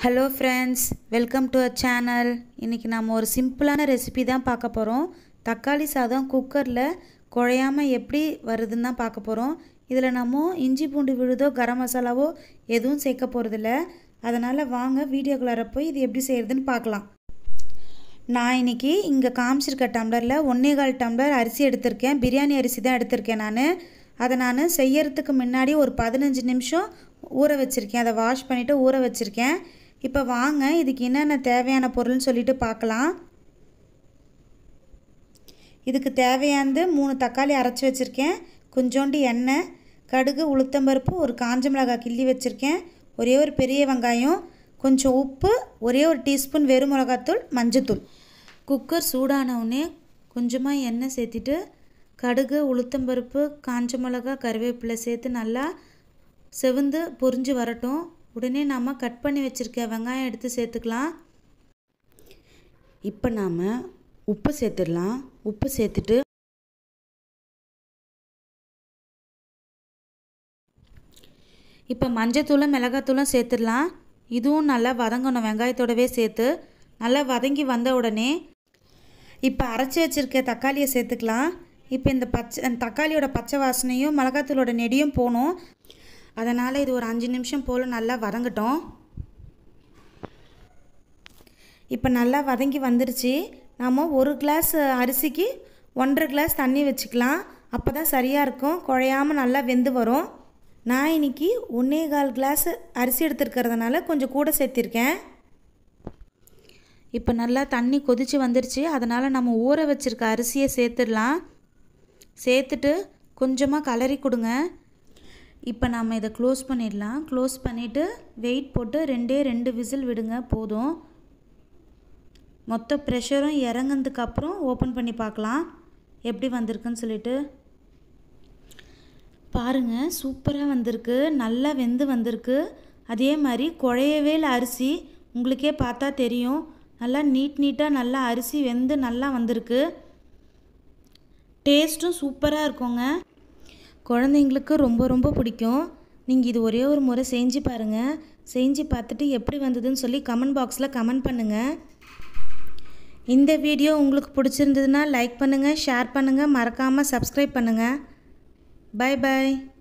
hello friends welcome to a channel இன்றைக்கி நம்ம ஒரு சிம்பிளான ரெசிபி தான் பார்க்க போகிறோம் தக்காளி சாதம் குக்கரில் குழையாமல் எப்படி வருதுன்னு தான் பார்க்க போகிறோம் இதில் நம்ம இஞ்சி பூண்டு விழுதோ கரம் மசாலாவோ எதுவும் சேர்க்க போகிறதில்ல அதனால் வாங்க வீடியோக்குள்ளார போய் இது எப்படி செய்கிறதுன்னு பார்க்கலாம் நான் இன்றைக்கி இங்கே காமிச்சிருக்க டம்ளரில் ஒன்றே கால் டம்ளர் அரிசி எடுத்திருக்கேன் பிரியாணி அரிசி தான் எடுத்திருக்கேன் நான் அதை நான் செய்யறதுக்கு முன்னாடி ஒரு பதினஞ்சு நிமிஷம் ஊற வச்சுருக்கேன் அதை வாஷ் பண்ணிவிட்டு ஊற வச்சுருக்கேன் இப்போ வாங்க இதுக்கு என்னென்ன தேவையான பொருள்னு சொல்லிட்டு பார்க்கலாம் இதுக்கு தேவையானது மூணு தக்காளி அரைச்சி வச்சுருக்கேன் கொஞ்சோண்டு எண்ணெய் கடுகு உளுத்தம்பருப்பு ஒரு காஞ்ச மிளகாய் கிள்ளி வச்சுருக்கேன் ஒரே ஒரு பெரிய வெங்காயம் கொஞ்சம் உப்பு ஒரே ஒரு டீஸ்பூன் வெறும் மிளகாத்தூள் மஞ்சத்தூள் குக்கர் சூடானவுடனே கொஞ்சமாக எண்ணெய் சேர்த்திட்டு கடுகு உளுத்தம்பருப்பு காஞ்ச மிளகா கருவேப்பிலை சேர்த்து நல்லா செவந்து பொரிஞ்சு வரட்டும் உடனே நாம் கட் பண்ணி வச்சுருக்க வெங்காயம் எடுத்து சேர்த்துக்கலாம் இப்போ நாம் உப்பு சேர்த்துடலாம் உப்பு சேர்த்துட்டு இப்போ மஞ்சத்தூளும் மிளகாத்தூளும் சேர்த்துடலாம் இதுவும் நல்லா வதங்கணும் வெங்காயத்தோடவே சேர்த்து நல்லா வதங்கி வந்த உடனே இப்போ அரைச்சி வச்சுருக்க தக்காளியை சேர்த்துக்கலாம் இப்போ இந்த பச்சை அந்த தக்காளியோட பச்சை வாசனையும் மிளகாத்தூளோட நெடியும் போகணும் அதனால் இது ஒரு அஞ்சு நிமிஷம் போல் நல்லா வதங்கட்டும் இப்போ நல்லா வதங்கி வந்துருச்சு நாம் ஒரு கிளாஸ் அரிசிக்கு ஒன்றரை கிளாஸ் தண்ணி வச்சுக்கலாம் அப்போ தான் சரியாக இருக்கும் குழையாமல் நல்லா வெந்து வரும் நான் இன்றைக்கி ஒன்றே கால் கிளாஸ் அரிசி எடுத்துருக்கிறதுனால கொஞ்சம் கூட சேர்த்திருக்கேன் இப்போ நல்லா தண்ணி கொதித்து வந்துருச்சு அதனால் நம்ம ஊற வச்சுருக்க அரிசியை சேர்த்துடலாம் சேர்த்துட்டு கொஞ்சமாக கலரி கொடுங்க இப்போ நாம் இதை க்ளோஸ் பண்ணிடலாம் க்ளோஸ் பண்ணிவிட்டு வெயிட் போட்டு ரெண்டே ரெண்டு விசில் விடுங்க போதும் மொத்த ப்ரெஷரும் இறங்கினதுக்கப்புறம் ஓப்பன் பண்ணி பார்க்கலாம் எப்படி வந்திருக்குன்னு சொல்லிட்டு பாருங்கள் சூப்பராக வந்திருக்கு நல்லா வெந்து வந்திருக்கு அதே மாதிரி குழையவே இல்லை அரிசி உங்களுக்கே பார்த்தா தெரியும் நல்லா நீட் நீட்டாக நல்லா அரிசி வெந்து நல்லா வந்திருக்கு டேஸ்ட்டும் சூப்பராக இருக்குங்க குழந்தைங்களுக்கு ரொம்ப ரொம்ப பிடிக்கும் நீங்கள் இது ஒரே ஒரு முறை செஞ்சு பாருங்கள் செஞ்சு பார்த்துட்டு எப்படி வந்ததுன்னு சொல்லி கமெண்ட் பாக்ஸில் கமெண்ட் பண்ணுங்கள் இந்த வீடியோ உங்களுக்கு பிடிச்சிருந்ததுன்னா லைக் பண்ணுங்கள் ஷேர் பண்ணுங்கள் மறக்காமல் சப்ஸ்கிரைப் பண்ணுங்கள் பாய் பாய்